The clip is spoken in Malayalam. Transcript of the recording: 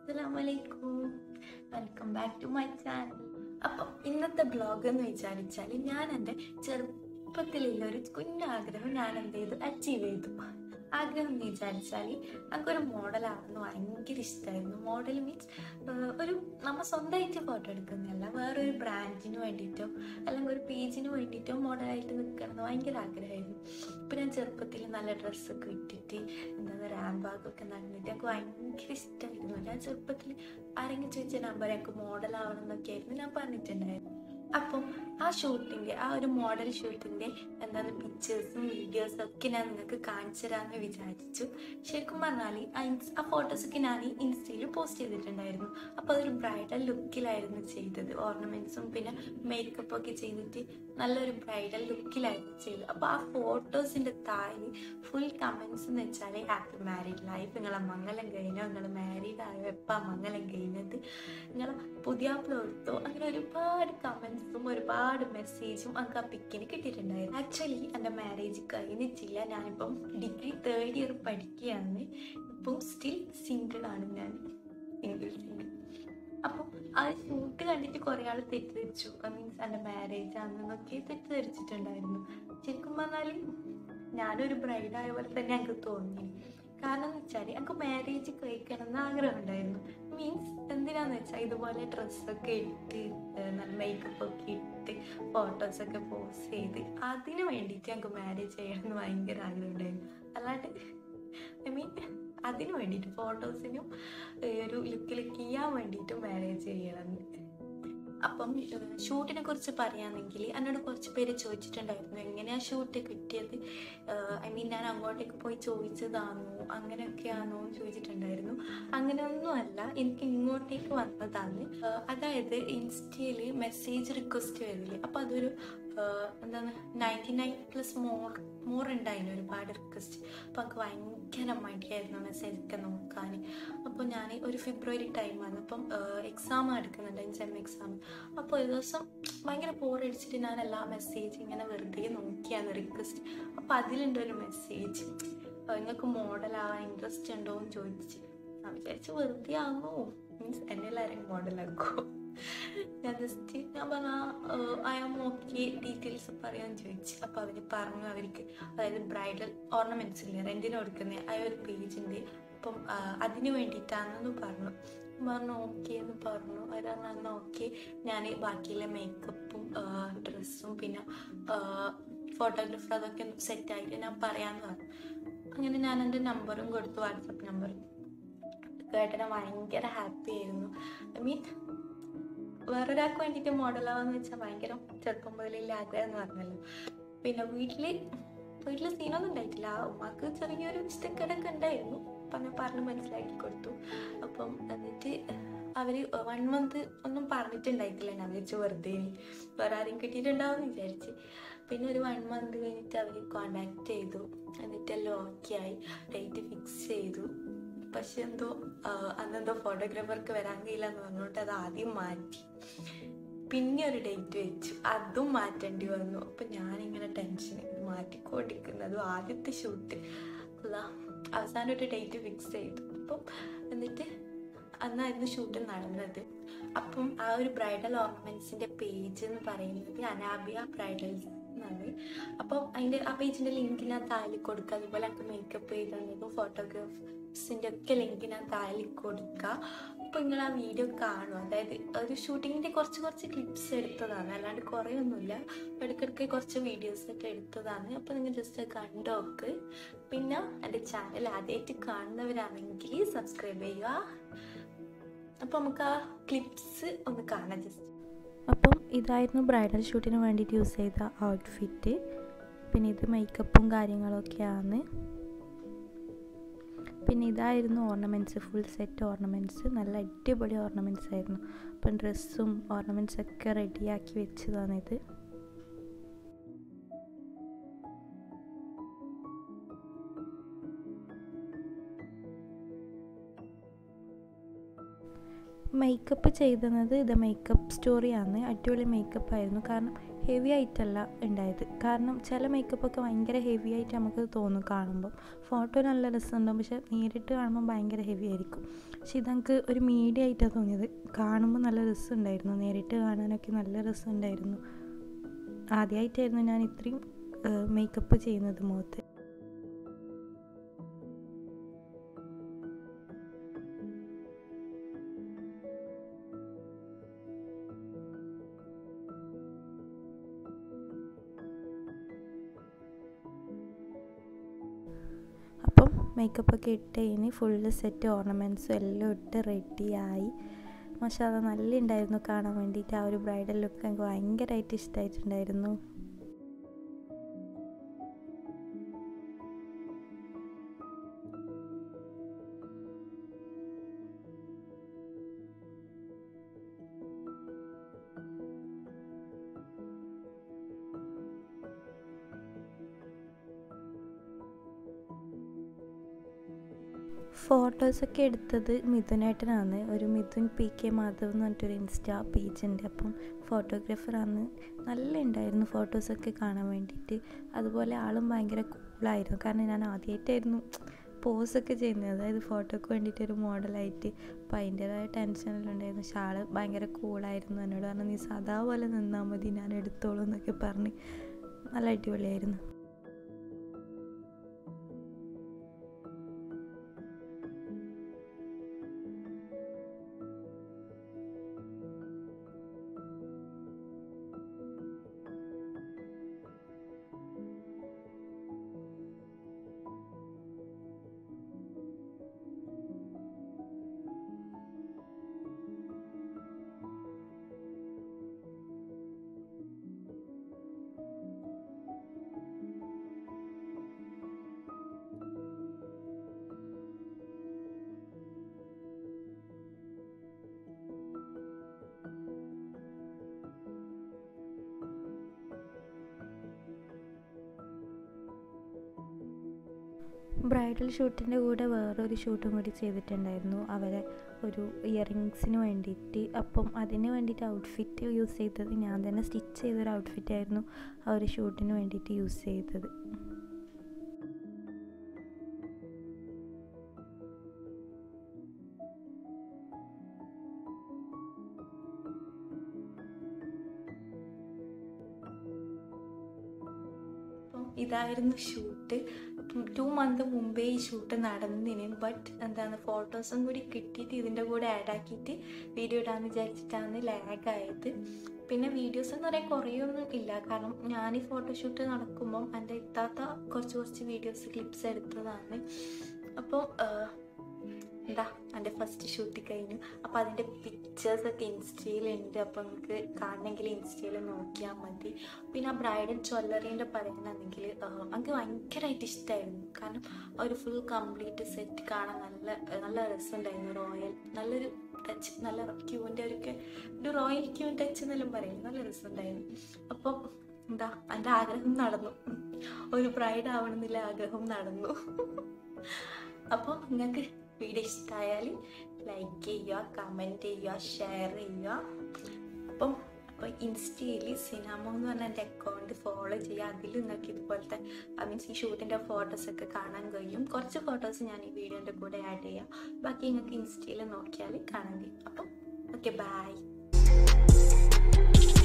അസ്സലാമലൈക്കും welcome back to my channel അപ്പം ഇന്നത്തെ ബ്ലോഗ് എന്ന് വിചാരിച്ചാൽ ഞാൻ എൻ്റെ ചെറുപ്പത്തിലുള്ള ഒരു കുഞ്ഞാഗ്രഹം ഞാൻ എന്ത് ചെയ്തു അച്ചീവ് ചെയ്തു ആഗ്രഹം എന്ന് വിചാരിച്ചാൽ നമുക്കൊരു മോഡലാണെന്ന് ഭയങ്കര ഇഷ്ടമായിരുന്നു മോഡൽ മീൻസ് ഒരു നമ്മൾ സ്വന്തമായിട്ട് ഫോട്ടോ എടുക്കുന്നതല്ല വേറൊരു ബ്രാൻഡിന് വേണ്ടിയിട്ടോ അല്ലെങ്കിൽ ഒരു പേജിന് വേണ്ടിയിട്ടോ മോഡലായിട്ട് നിൽക്കണം എന്ന് ഭയങ്കര ആഗ്രഹമായിരുന്നു ഇപ്പം ഞാൻ ചെറുപ്പത്തിൽ നല്ല ഡ്രസ്സൊക്കെ ഇട്ടിട്ട് എന്താ പറയുക റാംബാഗൊക്കെ നടന്നിട്ട് എനിക്ക് ഭയങ്കര ഇഷ്ടമായിരുന്നു ഞാൻ ചെറുപ്പത്തിൽ ആരെങ്കിലും ചോദിച്ച നമ്പർ എനിക്ക് മോഡലാവണം എന്നൊക്കെ ആയിരുന്നു ഞാൻ പറഞ്ഞിട്ടുണ്ടായിരുന്നു അപ്പം ആ ഷൂട്ടിൻ്റെ ആ ഒരു മോഡൽ ഷൂട്ടിൻ്റെ എന്താണ് പിക്ചേഴ്സും വീഡിയോസും ഒക്കെ ഞാൻ നിങ്ങൾക്ക് കാണിച്ചു തരാമെന്ന് വിചാരിച്ചു ശരിക്കും പറഞ്ഞാൽ ആ ഇൻസ് ആ ഫോട്ടോസൊക്കെ ഞാൻ ഈ ഇൻസ്റ്റയിൽ പോസ്റ്റ് ചെയ്തിട്ടുണ്ടായിരുന്നു അപ്പോൾ അതൊരു ബ്രൈഡൽ ലുക്കിലായിരുന്നു ചെയ്തത് ഓർണമെൻറ്റ്സും പിന്നെ മേക്കപ്പ് ഒക്കെ ചെയ്തിട്ട് നല്ലൊരു ബ്രൈഡൽ ലുക്കിലായിരുന്നു ചെയ്തത് അപ്പോൾ ആ ഫോട്ടോസിൻ്റെ താഴെ ഫുൾ കമൻസ് എന്ന് വെച്ചാൽ ഹാപ്പി മാരീഡ് ലൈഫ് നിങ്ങളെ മംഗലം കഴിഞ്ഞോ നിങ്ങൾ മാരീഡ് ആയോ എപ്പാ മംഗലം കഴിഞ്ഞത് നിങ്ങളെ പുതിയ എടുത്തോ അങ്ങനെ ഒരുപാട് കമൻസും ഒരുപാട് മെസ്സേജും എനിക്ക് ആ പിക്കിന് കിട്ടിയിട്ടുണ്ടായിരുന്നു ആക്ച്വലി എൻ്റെ മാരേജ് കഴിഞ്ഞിട്ടില്ല ഞാനിപ്പം ഡിഗ്രി തേർഡ് ഇയർ പഠിക്കുകയാണ് ഇപ്പം സ്റ്റിൽ സിംഗിൾ ആണ് ഞാൻ സിംഗിൾ സിംഗിൾ അപ്പം ആ ഷൂട്ട് കണ്ടിട്ട് കുറേ ആൾ തെറ്റിദ്ധരിച്ചു മീൻസ് എൻ്റെ മാരേജ് ആണെന്നൊക്കെ തെറ്റിദ്ധരിച്ചിട്ടുണ്ടായിരുന്നു ശരിക്കും പറഞ്ഞാൽ ഞാനൊരു ബ്രൈഡായ പോലെ തന്നെ എനിക്ക് തോന്നി കാരണം എന്ന് വെച്ചാൽ എനിക്ക് മാരേജ് കഴിക്കണം എന്ന് ആഗ്രഹം ഉണ്ടായിരുന്നു മീൻസ് എന്തിനാന്ന് വെച്ചാൽ ഇതുപോലെ ഡ്രസ്സൊക്കെ ഇട്ട് നല്ല മേക്കപ്പ് ഒക്കെ ഇട്ട് ഫോട്ടോസൊക്കെ പോസ്റ്റ് ചെയ്ത് അതിന് വേണ്ടിയിട്ട് ഞങ്ങൾക്ക് മാരേജ് ചെയ്യണം എന്ന് ഭയങ്കര ആഗ്രഹം ഉണ്ടായിരുന്നു അല്ലാണ്ട് ഐ മീൻ അതിന് വേണ്ടിയിട്ട് ഫോട്ടോസിനും ഒരു ലുക്കിലേക്ക് ചെയ്യാൻ വേണ്ടിയിട്ട് മാരേജ് ചെയ്യണം അപ്പം ഷൂട്ടിനെ കുറിച്ച് പറയുകയാണെങ്കിൽ എന്നോട് കുറച്ച് പേര് ചോദിച്ചിട്ടുണ്ടായിരുന്നു എങ്ങനെയാണ് ഷൂട്ട് കിട്ടിയത് ഐ മീൻ ഞാൻ അങ്ങോട്ടേക്ക് പോയി ചോദിച്ചതാണോ അങ്ങനെയൊക്കെയാണോ എന്ന് ചോദിച്ചിട്ടുണ്ടായിരുന്നു അങ്ങനെയൊന്നുമല്ല എനിക്ക് ഇങ്ങോട്ടേക്ക് വന്നതാണ് അതായത് ഇൻസ്റ്റയിൽ മെസ്സേജ് റിക്വസ്റ്റ് വരില്ലേ അപ്പോൾ അതൊരു എന്താണ് ninety nine plus more more ഉണ്ടായിരുന്നു ഒരുപാട് റിക്വസ്റ്റ് അപ്പോൾ എനിക്ക് ഭയങ്കര മടിയായിരുന്നു മെസ്സേജൊക്കെ നോക്കാൻ അപ്പോൾ ഞാൻ ഒരു ഫെബ്രുവരി ടൈമാണ് അപ്പം എക്സാം എടുക്കുന്നുണ്ട് സെം എക്സാം അപ്പോൾ ഒരു ദിവസം ഭയങ്കര ബോറടിച്ചിട്ട് ഞാൻ എല്ലാ മെസ്സേജ് ഇങ്ങനെ വെറുതെ നോക്കിയാണ് റിക്വസ്റ്റ് അപ്പോൾ അതിലുണ്ട് ഒരു മെസ്സേജ് നിങ്ങൾക്ക് മോഡലാവാൻ ഇൻട്രസ്റ്റ് ഉണ്ടോ എന്ന് ചോദിച്ച് ഞാൻ വിചാരിച്ചു വെറുതെ ആകുമോ മീൻസ് എന്നെ എല്ലാവരും മോഡലാക്കുമോ ഞാൻ ജസ്റ്റ് ഞാൻ പറഞ്ഞ ഐ ആം ഓക്കെ ഡീറ്റെയിൽസ് പറയാൻ ചോദിച്ചു അപ്പോൾ അവർ പറഞ്ഞു അവർക്ക് അതായത് ബ്രൈഡൽ ഓർണമെൻറ്റ്സ് ഇല്ലേ റെൻറ്റിന് കൊടുക്കുന്ന ആ ഒരു പേജ് ഉണ്ട് അപ്പം അതിന് വേണ്ടിയിട്ടാണെന്ന് പറഞ്ഞു പറഞ്ഞു ഓക്കെ എന്ന് പറഞ്ഞു അവർ പറഞ്ഞു ഓക്കെ ഞാൻ ബാക്കിയുള്ള മേക്കപ്പും ഡ്രസ്സും പിന്നെ ഫോട്ടോഗ്രാഫർ അതൊക്കെ സെറ്റായിട്ട് ഞാൻ പറയാമെന്ന് പറഞ്ഞു അങ്ങനെ ഞാൻ എൻ്റെ നമ്പറും കൊടുത്തു വാട്സപ്പ് നമ്പറും കേട്ടനെ ഭയങ്കര ഹാപ്പി ആയിരുന്നു ഐ മീൻ വേറൊരാൾക്ക് വേണ്ടിയിട്ട് മോഡലാവാന്ന് വെച്ചാൽ ഭയങ്കര ചെറുപ്പം മുതലുള്ള ആഗ്രഹം എന്ന് പറഞ്ഞല്ലോ പിന്നെ വീട്ടിൽ വീട്ടിൽ സീനൊന്നും ഉണ്ടായിട്ടില്ല ഉമ്മക്ക് ചെറിയൊരു ഇഷ്ടക്കേടൊക്കെ ഉണ്ടായിരുന്നു അപ്പം ഞാൻ പറഞ്ഞ് മനസ്സിലാക്കി കൊടുത്തു അപ്പം എന്നിട്ട് അവർ വൺ മന്ത് ഒന്നും പറഞ്ഞിട്ടുണ്ടായിട്ടില്ല ഞാൻ വിചാരിച്ചു വെറുതെ വേറെ ആരെയും കിട്ടിയിട്ടുണ്ടാവും വിചാരിച്ച് പിന്നെ ഒരു വൺ മന്ത് കഴിഞ്ഞിട്ട് അവർ കോണ്ടാക്ട് ചെയ്തു എന്നിട്ടെല്ലാം ഓക്കെ ആയി ഡേറ്റ് ഫിക്സ് ചെയ്തു പക്ഷെ എന്തോ അന്നെന്തോ ഫോട്ടോഗ്രാഫർക്ക് വരാൻ കഴിയില്ല എന്ന് പറഞ്ഞിട്ട് അത് ആദ്യം മാറ്റി പിന്നെ ഒരു ഡേറ്റ് വെച്ചു അതും മാറ്റേണ്ടി വന്നു അപ്പം ഞാനിങ്ങനെ ടെൻഷൻ മാറ്റിക്കൊണ്ടിരിക്കുന്നതും ആദ്യത്തെ ഷൂട്ട് അല്ല അവസാനം ഒരു ഡേറ്റ് ഫിക്സ് ചെയ്തു അപ്പം എന്നിട്ട് അന്നായിരുന്നു ഷൂട്ട് നടന്നത് അപ്പം ആ ഒരു ബ്രൈഡൽ ഓർണമെൻറ്റ്സിൻ്റെ പേജ് എന്ന് പറയുന്നത് അനാബിയ ബ്രൈഡൽസ് എന്നാണ് അപ്പം അതിൻ്റെ ആ പേജിൻ്റെ ലിങ്ക് ഞാൻ താഴെ കൊടുക്കുക അതുപോലെ എനിക്ക് മേക്കപ്പ് ചെയ്ത് തന്നതും ഫോട്ടോഗ്രാഫ്സിൻ്റെ ഒക്കെ ലിങ്ക് ഞാൻ താഴെ കൊടുക്കുക അപ്പോൾ നിങ്ങൾ ആ വീഡിയോ കാണും അതായത് ഒരു ഷൂട്ടിങ്ങിൻ്റെ കുറച്ച് കുറച്ച് ക്ലിപ്സ് എടുത്തതാണ് അല്ലാണ്ട് കുറേ ഒന്നുമില്ല ഇടയ്ക്കിടയ്ക്ക് കുറച്ച് വീഡിയോസ് ഒക്കെ എടുത്തതാണ് അപ്പോൾ നിങ്ങൾ ജസ്റ്റ് കണ്ടു നോക്ക് പിന്നെ എൻ്റെ ചാനൽ ആദ്യമായിട്ട് കാണുന്നവരാണെങ്കിൽ സബ്സ്ക്രൈബ് ചെയ്യുക അപ്പോൾ നമുക്ക് ആ ക്ലിപ്സ് ഒന്ന് കാണാം ജസ്റ്റ് അപ്പം ഇതായിരുന്നു ബ്രൈഡൽ ഷൂട്ടിന് വേണ്ടിയിട്ട് യൂസ് ചെയ്ത ഔട്ട്ഫിറ്റ് പിന്നെ ഇത് മേക്കപ്പും കാര്യങ്ങളൊക്കെയാണ് പിന്നെ ഇതായിരുന്നു ഓർണമെൻറ്റ്സ് ഫുൾ സെറ്റ് ഓർണമെൻറ്റ്സ് നല്ല അടിപൊളി ഓർണമെൻറ്റ്സ് ആയിരുന്നു അപ്പം ഡ്രസ്സും ഓർണമെൻറ്റ്സ് ഒക്കെ റെഡിയാക്കി വെച്ചതാണിത് മേക്കപ്പ് ചെയ്തത് ഇത് മേക്കപ്പ് സ്റ്റോറിയാണ് അടിപൊളി മേക്കപ്പ് ആയിരുന്നു കാരണം ഹെവി ആയിട്ടല്ല ഉണ്ടായത് കാരണം ചില മേക്കപ്പൊക്കെ ഭയങ്കര ഹെവി ആയിട്ട് നമുക്ക് തോന്നും കാണുമ്പം ഫോട്ടോ നല്ല രസമുണ്ടാവും പക്ഷെ നേരിട്ട് കാണുമ്പോൾ ഭയങ്കര ഹെവി ആയിരിക്കും പക്ഷെ ഇതെനിക്ക് ഒരു മീഡിയം ആയിട്ടാണ് തോന്നിയത് കാണുമ്പോൾ നല്ല രസമുണ്ടായിരുന്നു നേരിട്ട് കാണാനൊക്കെ നല്ല രസമുണ്ടായിരുന്നു ആദ്യമായിട്ടായിരുന്നു ഞാൻ ഇത്രയും മേക്കപ്പ് ചെയ്യുന്നത് മുഖത്ത് അപ്പം മേക്കപ്പൊക്കെ ഇട്ട് കഴിഞ്ഞ് ഫുള്ള് സെറ്റ് ഓർണമെൻറ്റ്സും എല്ലാം ഇട്ട് റെഡിയായി മഷാല നല്ല ഉണ്ടായിരുന്നു കാണാൻ വേണ്ടിയിട്ട് ആ ഒരു ബ്രൈഡൽ ലുക്ക് എനിക്ക് ഭയങ്കരമായിട്ട് ഇഷ്ടമായിട്ടുണ്ടായിരുന്നു ഫോട്ടോസൊക്കെ എടുത്തത് മിഥുനേട്ടനാണ് ഒരു മിഥുൻ പി കെ മാധവ് എന്ന് പറഞ്ഞിട്ടൊരു ഇൻസ്റ്റാ പേജ് ഉണ്ട് അപ്പം ഫോട്ടോഗ്രാഫറാണ് നല്ല ഉണ്ടായിരുന്നു ഫോട്ടോസൊക്കെ കാണാൻ വേണ്ടിയിട്ട് അതുപോലെ ആളും ഭയങ്കര കൂളായിരുന്നു കാരണം ഞാൻ ആദ്യമായിട്ടായിരുന്നു പോസൊക്കെ ചെയ്യുന്നത് അതായത് ഫോട്ടോക്ക് വേണ്ടിയിട്ട് ഒരു മോഡലായിട്ട് അപ്പം അതിൻ്റേതായ ടെൻഷനെല്ലാം ഉണ്ടായിരുന്നു പക്ഷെ ആൾ ഭയങ്കര കൂളായിരുന്നു എന്നോട് പറഞ്ഞു നീ സദാ പോലെ നിന്നാൽ മതി ഞാൻ എടുത്തോളൂ എന്നൊക്കെ പറഞ്ഞ് നല്ല അടിപൊളിയായിരുന്നു ബ്രൈഡൽ ഷൂട്ടിൻ്റെ കൂടെ വേറൊരു ഷൂട്ടും കൂടി ചെയ്തിട്ടുണ്ടായിരുന്നു അവരെ ഒരു ഇയറിങ്സിന് വേണ്ടിയിട്ട് അപ്പം അതിന് വേണ്ടിയിട്ട് ഔട്ട്ഫിറ്റ് യൂസ് ചെയ്തത് ഞാൻ തന്നെ സ്റ്റിച്ച് ചെയ്തൊരു ഔട്ട്ഫിറ്റായിരുന്നു ആ ഒരു ഷൂട്ടിന് വേണ്ടിയിട്ട് യൂസ് ചെയ്തത് അപ്പം ഇതായിരുന്നു ഷൂട്ട് അപ്പം ടു മന്ത് മുമ്പേ ഈ ഷൂട്ട് നടന്നിന് ബട്ട് എന്താണ് ഫോട്ടോസും കൂടി കിട്ടിയിട്ട് ഇതിൻ്റെ കൂടെ ആഡ് ആക്കിയിട്ട് വീഡിയോ ഇടാന്ന് വിചാരിച്ചിട്ടാണ് ലാഗ് ആയത് പിന്നെ വീഡിയോസ് എന്ന് പറയാൻ കുറേയൊന്നും ഇല്ല കാരണം ഞാൻ ഈ ഫോട്ടോഷൂട്ട് നടക്കുമ്പം എൻ്റെ ഇത്താത്ത കുറച്ച് കുറച്ച് വീഡിയോസ് ക്ലിപ്സ് എടുത്തതാണ് അപ്പോൾ എന്താ എൻ്റെ ഫസ്റ്റ് ഷൂട്ട് കഴിഞ്ഞു അപ്പോൾ അതിൻ്റെ പിക്ചേഴ്സൊക്കെ ഇൻസ്റ്റയിലുണ്ട് അപ്പോൾ നിങ്ങൾക്ക് കാണണമെങ്കിൽ ഇൻസ്റ്റയിൽ നോക്കിയാൽ മതി പിന്നെ ആ ബ്രൈഡൽ ജ്വല്ലറീൻ്റെ പറയുകയാണെങ്കിൽ എനിക്ക് ഭയങ്കരമായിട്ട് ഇഷ്ടമായിരുന്നു കാരണം ആ ഒരു ഫുൾ കംപ്ലീറ്റ് സെറ്റ് കാണാൻ നല്ല നല്ല രസമുണ്ടായിരുന്നു റോയൽ നല്ലൊരു ടച്ച് നല്ല ക്യൂവിൻ്റെ ഒരു ഒരു റോയൽ ക്യൂ ടച്ച് എന്നെല്ലാം പറയും നല്ല രസമുണ്ടായിരുന്നു അപ്പം എന്താ എൻ്റെ ആഗ്രഹം നടന്നു ഒരു ബ്രൈഡ് ആവണമെന്നില്ല ആഗ്രഹം നടന്നു അപ്പം നിങ്ങൾക്ക് വീഡിയോ ഇഷ്ടമായാൽ ലൈക്ക് ചെയ്യുക കമൻറ്റ് ചെയ്യുക ഷെയർ ചെയ്യുക അപ്പം അപ്പോൾ ഇൻസ്റ്റയിൽ സിനാമോ എന്ന് പറഞ്ഞ എൻ്റെ അക്കൗണ്ട് ഫോളോ ചെയ്യുക അതിൽ നിങ്ങൾക്ക് ഇതുപോലത്തെ ഐ മീൻസ് ഈ ഷൂട്ടിൻ്റെ ഫോട്ടോസൊക്കെ കാണാൻ കഴിയും കുറച്ച് ഫോട്ടോസ് ഞാൻ ഈ വീഡിയോൻ്റെ കൂടെ ആഡ് ചെയ്യാം ബാക്കി നിങ്ങൾക്ക് ഇൻസ്റ്റയിൽ നോക്കിയാൽ കാണാൻ കഴിയും അപ്പം ഓക്കെ ബൈ